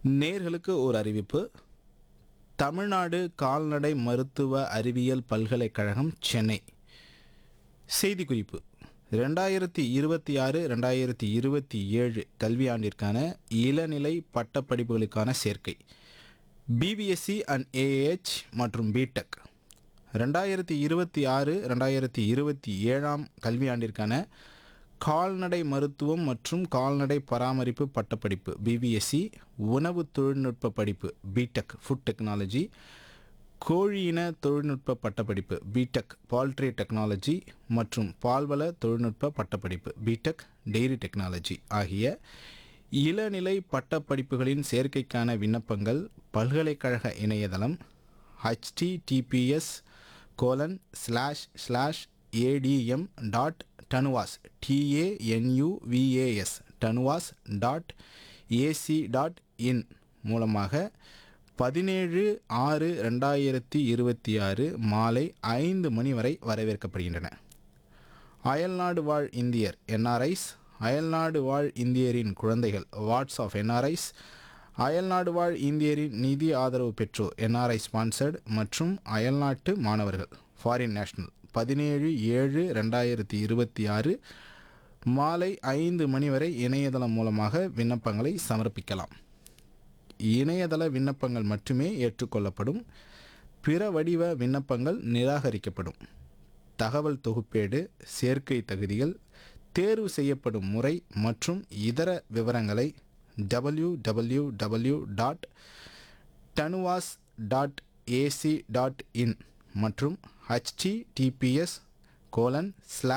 நேர்களுக்கு ஒரு அறிவிப்பு தமிழ்நாடு கால்நடை மருத்துவ அறிவியல் பல்கலைக்கழகம் சென்னை செய்திக்குறிப்பு ரெண்டாயிரத்தி இருபத்தி ஆறு ரெண்டாயிரத்தி இருபத்தி ஏழு கல்வியாண்டிற்கான இளநிலை பட்டப்படிப்புகளுக்கான சேர்க்கை பிபிஎஸ்சி அண்ட் ஏஏஹெச் மற்றும் பிடெக் ரெண்டாயிரத்தி இருபத்தி ஆறு ரெண்டாயிரத்தி இருபத்தி ஏழாம் கல்வியாண்டிற்கான கால்நடை மருத்துவம் மற்றும் கால்நடை பராமரிப்பு பட்டப்படிப்பு பிபிஎஸ்சி உணவு தொழில்நுட்ப படிப்பு பிடெக் ஃபுட் டெக்னாலஜி கோழியின தொழில்நுட்ப பட்டப்படிப்பு பிடெக் பால்ட்ரி டெக்னாலஜி மற்றும் பால்வள தொழில்நுட்ப பட்டப்படிப்பு பிடெக் டெய்ரி டெக்னாலஜி ஆகிய இளநிலை பட்டப்படிப்புகளின் சேர்க்கைக்கான விண்ணப்பங்கள் பல்கலைக்கழக இணையதளம் https colon slash slash ADM dot Tanuvas TANUVAS Tanuvas dot AC dot in மூலமாக பதினேழு ஆறு ரெண்டாயிரத்தி இருபத்தி ஆறு மாலை ஐந்து மணி வரை வரவேற்கப்படுகின்றன அயல்நாடு வாழ் இந்தியர் என்ஆர்ஐஸ் அயல்நாடு வாழ் இந்தியரின் குழந்தைகள் வாட்ஸ் ஆஃப் என்ஆர்ஐஸ் அயல்நாடு வாழ் இந்தியரின் நிதி ஆதரவு பெற்றோர் என்ஆர்ஐ ஸ்பான்சர்டு மற்றும் அயல்நாட்டு மாணவர்கள் ஃபாரின் நேஷனல் பதினேழு ஏழு ரெண்டாயிரத்தி இருபத்தி ஆறு மாலை ஐந்து மணி வரை இணையதளம் மூலமாக விண்ணப்பங்களை சமர்ப்பிக்கலாம் இணையதள விண்ணப்பங்கள் மட்டுமே ஏற்றுக்கொள்ளப்படும் பிற வடிவ விண்ணப்பங்கள் நிராகரிக்கப்படும் தகவல் தொகுப்பேடு சேர்க்கை தகுதிகள் தேர்வு செய்யப்படும் முறை மற்றும் இதர விவரங்களை W W W dot Tanuvas dot AC dot in மற்றும் ஹச்டிடிபிஎஸ் கோலன் ஸ்லாஷ்